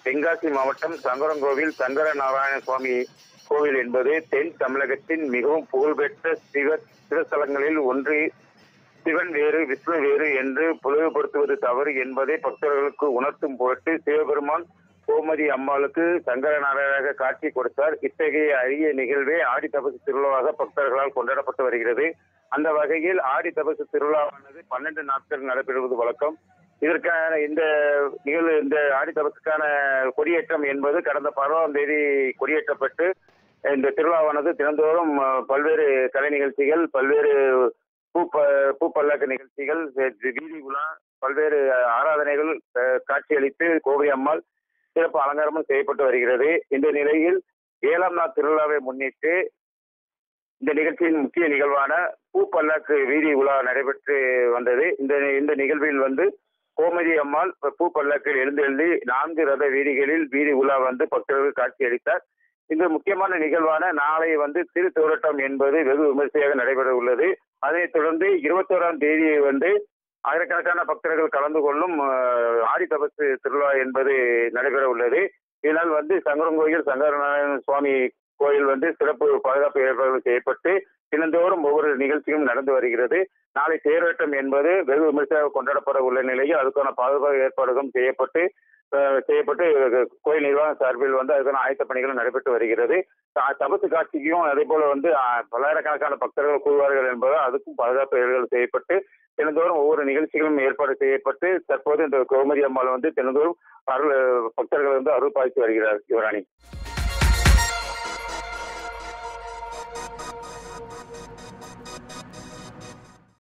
தென்காசி மாவட்டம் சங்கரங்கோவில் சங்கர நாராயண சுவாமி கோவில் என்பது தென் தமிழகத்தின் மிகவும் புகழ்பெற்ற சிவ சிவஸ்தலங்களில் ஒன்று சிவன் வேறு விஷ்ணு வேறு என்று புலவுபடுத்துவது தவறு என்பதை பக்தர்களுக்கு உணர்த்தும் பொருட்டு சிவபெருமான் கோமதி அம்மாளுக்கு சங்கர நாராயணாக காட்சி கொடுத்தார் இத்தகைய அரிய நிகழ்வே ஆடி தபசு திருவிழாவாக பக்தர்களால் கொண்டாடப்பட்டு வருகிறது அந்த வகையில் ஆடி தபசு திருவிழாவானது பன்னெண்டு நாட்கள் நடைபெறுவது வழக்கம் இதற்கான இந்த நிகழ்வு இந்த ஆடி தபசுக்கான கொடியேற்றம் என்பது கடந்த பதினோராம் தேதி கொடியேற்றப்பட்டு இந்த திருவிழாவானது தினந்தோறும் அஹ், பல்வேறு கலை நிகழ்ச்சிகள் பல்வேறு பூ ப- பூ பல்லாக்கு நிகழ்ச்சிகள் வி- வீதி உலா பல்வேறு அஹ், ஆராதனைகள் அஹ், காட்சியளித்து கோவை அம்மாள் சிறப்பு அலங்காரமும் செய்யப்பட்டு வருகிறது இந்த நிலையில் ஏழாம் நாள் திருவிழாவை முன்னிட்டு இந்த நிகழ்ச்சியின் முக்கிய நிகழ்வான பூ பல்லாக்கு வீதி உலா நடைபெற்று வந்தது இந்த இந்த நிகழ்வில் வந்து கோமதி அம்மாள் பூ பல்லாக்கில் எழுந்தெழுதி நான்கு ரத வீதிகளில் வீதி உலா வந்து பக்தர்களுக்கு காட்சியளித்தார் இந்த முக்கியமான நிகழ்வான நாளை வந்து திரு தோரட்டம் என்பது வெகு விமர்சையாக நடைபெற உள்ளது அதைத் தொடர்ந்து இருபத்தோராம் தேதி வந்து ஆயிரக்கணக்கான பக்தர்கள் கலந்து கொள்ளும் அஹ், ஆடி தபசு திருவிழா என்பது நடைபெற உள்ளது இதனால் வந்து சங்கரங்கோயில் சங்கரநாராயண சுவாமி கோயில் வந்து சிறப்பு பாதுகாப்பு ஏற்பாடுகள் செய்யப்பட்டு தினந்தோறும் ஒவ்வொரு நிகழ்ச்சியும் நடந்து வருகிறது நாளை தேரோட்டம் என்பது வெகு விமர்சையாக கொண்டாடப்பட உள்ள நிலையில் அதுக்கான பாதுகாப்பு ஏற்பாடுகளும் செய்யப்பட்டு அஹ், செய்யப்பட்டு கோயில் நிர்வாகம் சார்பில் வந்து அதுக்கான ஆயத்த பணிகளும் நடைபெற்று வருகிறது த- தபசு காட்சிக்கும் அதே போல வந்து அஹ், பல்லாயிரக்கணக்கான பக்தர்கள் கூறுவார்கள் என்பதால் அதுக்கும் பாதுகாப்பு ஏற்பாடுகள் செய்யப்பட்டு தினந்தோறும் ஒவ்வொரு நிகழ்ச்சிகளும் ஏற்பாடு செய்யப்பட்டு தற்போது இந்த கோமதி அம்மாள் வந்து தினந்தோறும் அருள் பக்தர்கள் வந்து அருள் பாய்ச்சி வருகிறார் யுவராணி